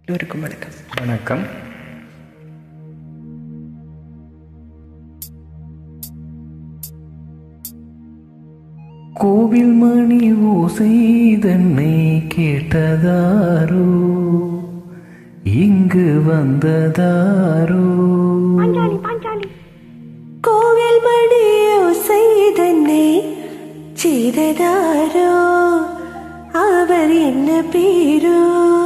எல்லோருக்கும் வணக்கம் வணக்கம் கோவில் மணி ஓசை தன்னை கேட்டதாரோ இங்கு வந்ததாரோ கோவில் மணியோ செய்தன்னை செய்ததாரோ அவர் என்ன பேரோ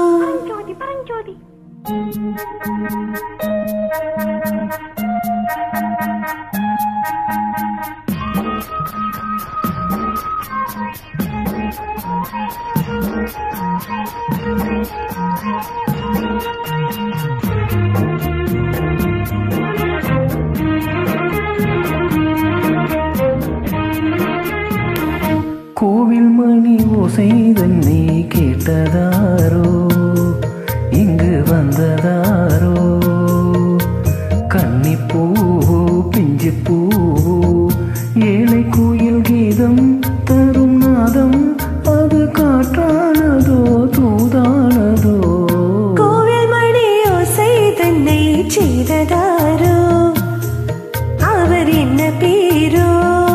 கோவில் மணி ஓசை தன்னை கேட்டதாரோ இங்கு வந்ததாரோ கன்னிப்பூவோ பிஞ்சு பூவோ ஏழை கோயில் கீதம் தரும் நாதம் அது காற்றானதோ தூதானதோ கோவில் மணியோ செய்தன்னை செய்ததாரோ அவர் என்ன பேரோ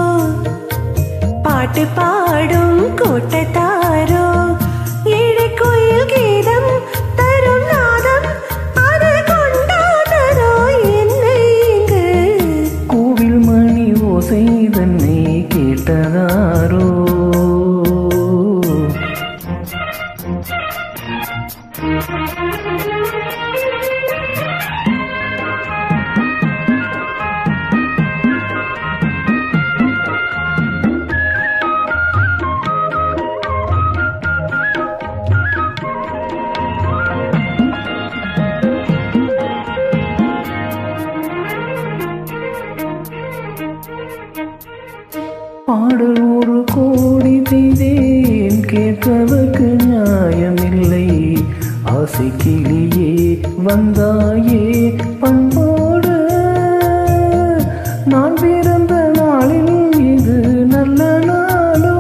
பாட்டு பாடும் கூட்டத்தாரோ ஏழை கோயில் கீதம் தரும் நாதம் அது கொண்டாடரோ என்னை இங்கு கோவில் மணி ஓசை தன்னை கேட்டதாரோ பாடல் ஒரு கோடி செய்தேன் கேட்பதற்கு நியாயமில்லை ஆசை கிளியே வந்தாயே பண்போடு நான் பிறந்த நாளில் இது நல்ல நாளோ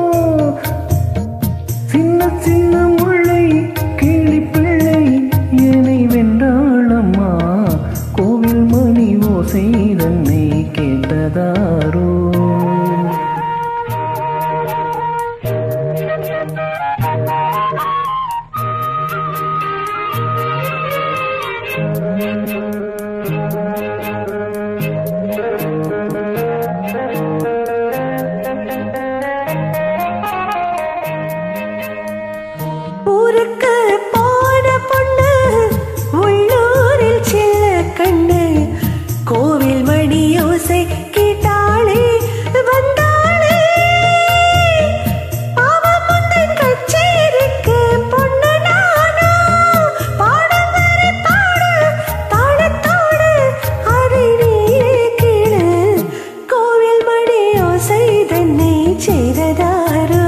சின்ன சின்ன முல்லை கிளி பிள்ளை என்னை வென்றாளம்மா கோவில் மணி ஓசை தன்னை கேட்டதாரோ ஊருக்கு போன பொண்ணு உள்ளூரில் செல்ல கண்ணு கோவில் மணி யோசை கேட்டாளே வந்தாளே பாவம் முந்தன் கச்சேரிக்கு பொண்ணு நானோ பாடம் வரை பாடு தாளத்தோடு அதை நீயே கேளு கோவில் மணி யோசை தன்னை செய்ததாரோ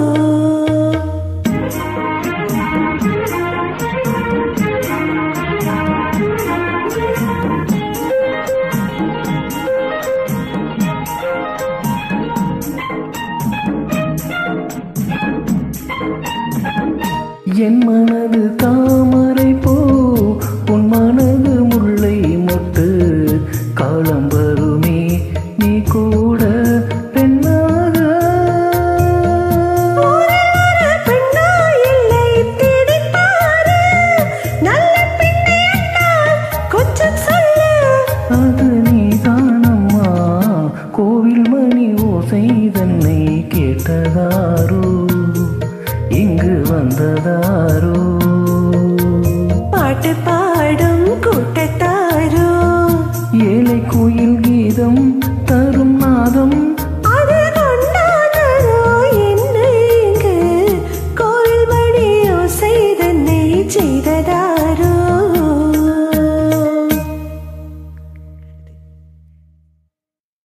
என் மனது தாமரை போ உன் மனது முல்லை மொட்டு காலம் வருமே நீ கூட பெண்ணாக ஒரு பெண்ணா இல்லை தேடிப் பாரு. நல்ல பெண்ணை என்றால் கொஞ்சம் சொல்லு. அது நீதானம்மா கோவில் மணி ஓசை தன்னை கேட்டதாரோ